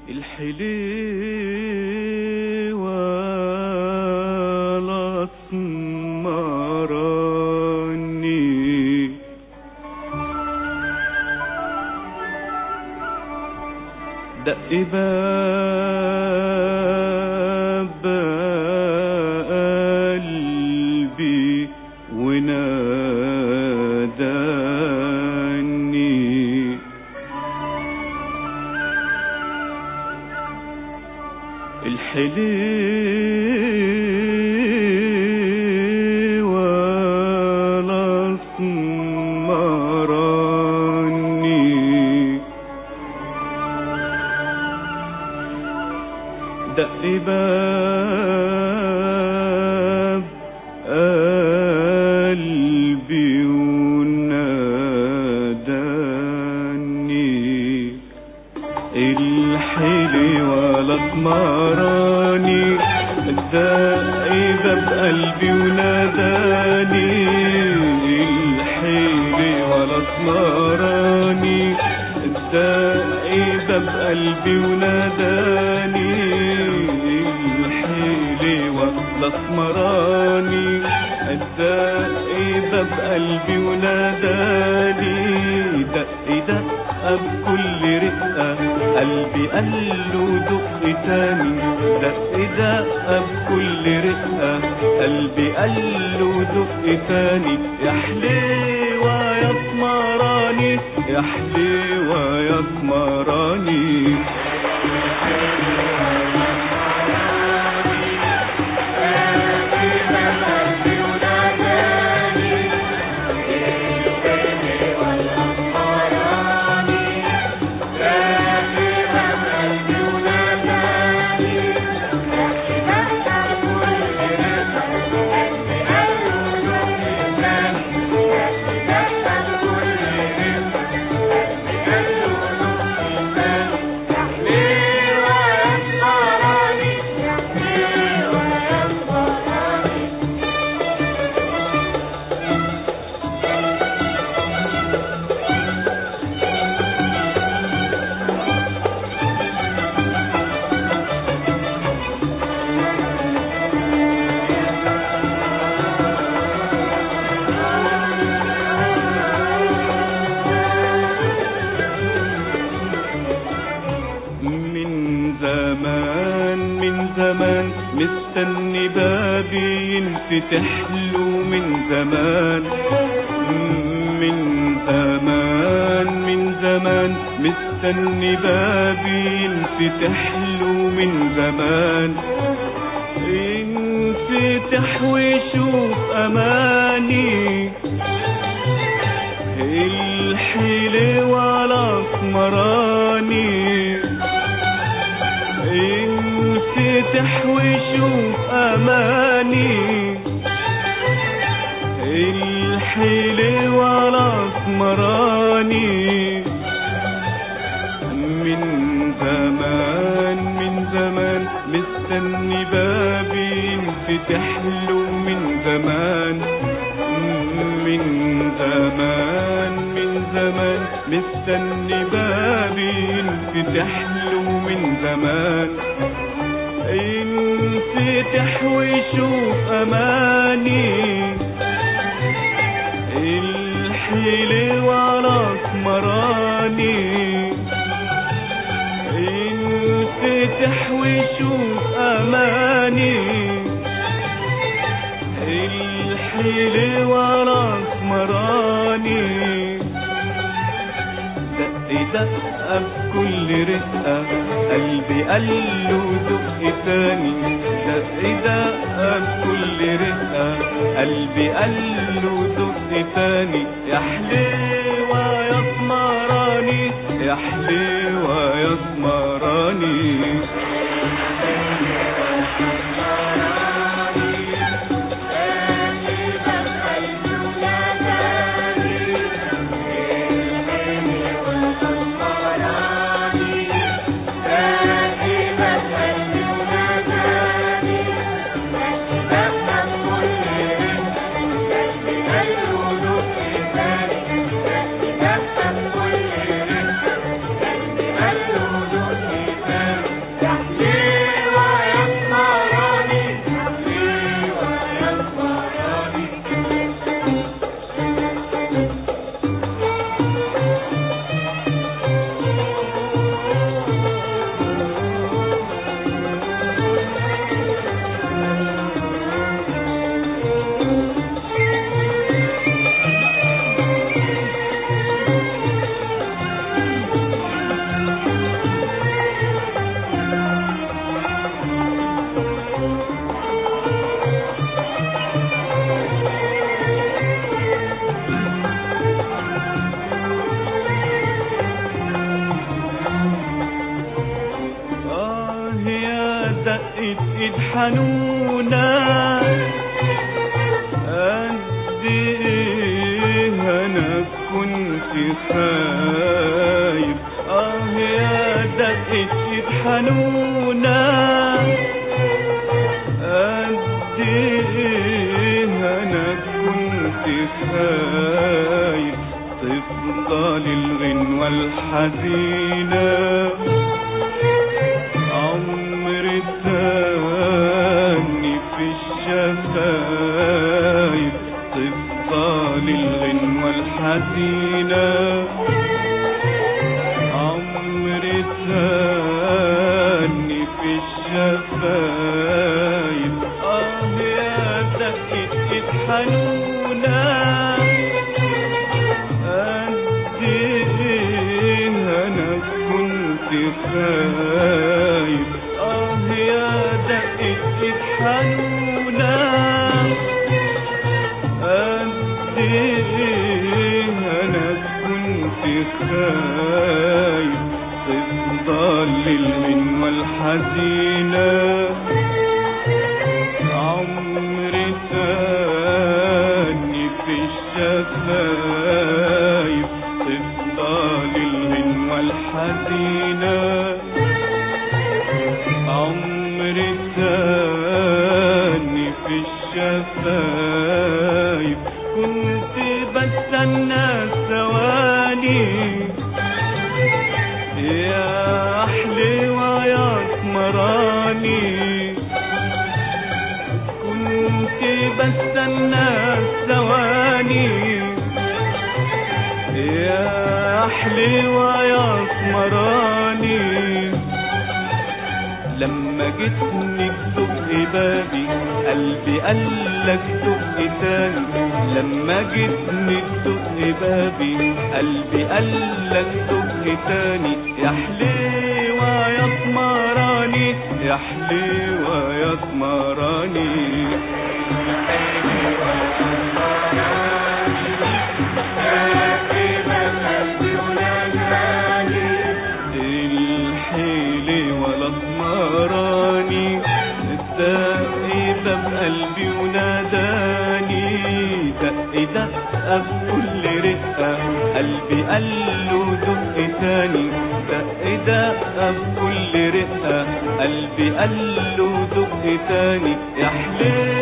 الحليوة الأسمراني دق باب قلبي وناداني الحليوة الأسمراني دق باب قلبي وناداني الحلوة الأسمراني الدق باب قلبي وناداني الحلوة الأسمراني الدق باب قلبي وناداني الحلوة الأسمراني الدق باب قلبي وناداني دق دق بكل رقة قلبي قال له دق تاني دق دق بكل رقة قلبي قال له دق تاني يا حليوة يا اسمراني يا حليوة يا اسمراني من زمان من زمان مستني بابي ينفتح له من زمان من زمان من زمان مستني بابي ينفتح له من زمان ينفتح ويشوف اماني الحلوة الاسمراني ينفتح ويشوف اماني الحلوة الاسمراني من زمان من زمان مستني بابي ينفتح له من زمان من زمان من زمان مستني بابي ينفتح له من زمان ينفتح ويشوف اماني الحلوة الاسمراني ينفتح ويشوف اماني الحلوة الاسمراني دق دق بكل رقة قلبي قال له دق تاني دق دق بكل رقة قلبي قال له دق تاني يا حليوة يا اسمراني يا حليوة يا اسمراني Thank you. خايف اه يا دقة ايد حنونة قد ايه انا كنت خايف تفضل الغنوة الحزينة عمر تاني في الشفايف تفضل الغنوة الحزينة عمر تاني في الشفايف اه يا دقة ايد حنونة قد ايه انا كنت خايف اه يا دقة ايد حنونة قد ايه انا كنت خايف تفضل الغنوة الحزينة عمر تاني في الشفايف تفضل الغنوة الحزينة عمر تاني في الشفايف كنت بستنى ثواني يا حلوة يا اسمراني كنت بستنى ثواني يا حلوة يا اسمراني لما جيتني بدق بابي قلبي قالك دق تاني لما جيتني بدق بابي قلبي قالك دق تاني يا حليوة يا اسمراني يا حليوة يا اسمراني الحيلي ولا اسمراني الدقيقة بقلبي وناداني دق دقة بكل رقة قلبي قال له دق تاني دق دقة بكل رقة قلبي قال له دق تاني يا حليل